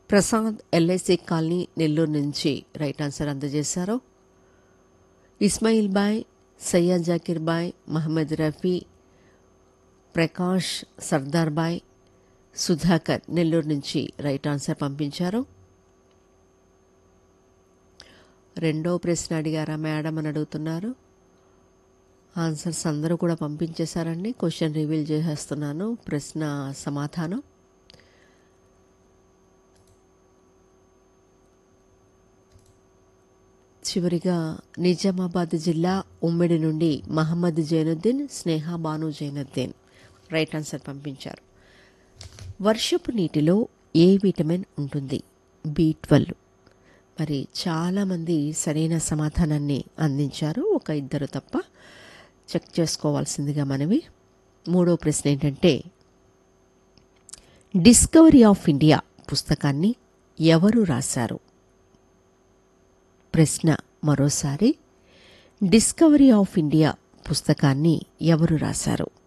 Prasad LIC colony Nellore నుంచి right answer అందజేశారు ఇస్మాయిల్ బాయ్ సయ్యద్ జాకిర్ బాయ్ మహమ్మద్ రఫీ ప్రకాష్ సర్దార్ బాయ్ సుధాకర్ నెల్లూరు నుంచి రైట్ ఆన్సర్ పంపించారు రెండో ప్రశ్న అడిగారా మేడం అని అడుగుతున్నారు ఆన్సర్స్ అందరూ కూడా పంపించేశారండి క్వశ్చన్ రివీల్ చేసేస్తున్నాను ప్రశ్న సమాధానం చివరిగా నిజామాబాద్ జిల్లా ఉమ్మిడి నుండి మహమ్మద్ జైనుద్దీన్ స్నేహ బాను జైనుద్దీన్ రైట్ ఆన్సర్ పంపించారు వర్షపు నీటిలో ఏ విటమిన్ ఉంటుంది బి ట్వెల్వ్ మరి చాలామంది సరైన సమాధానాన్ని అందించారు ఒక ఇద్దరు తప్ప చెక్ చేసుకోవాల్సిందిగా మనవి మూడో ప్రశ్న ఏంటంటే డిస్కవరీ ఆఫ్ ఇండియా పుస్తకాన్ని ఎవరు రాశారు ప్రశ్న మరోసారి డిస్కవరీ ఆఫ్ ఇండియా పుస్తకాన్ని ఎవరు రాశారు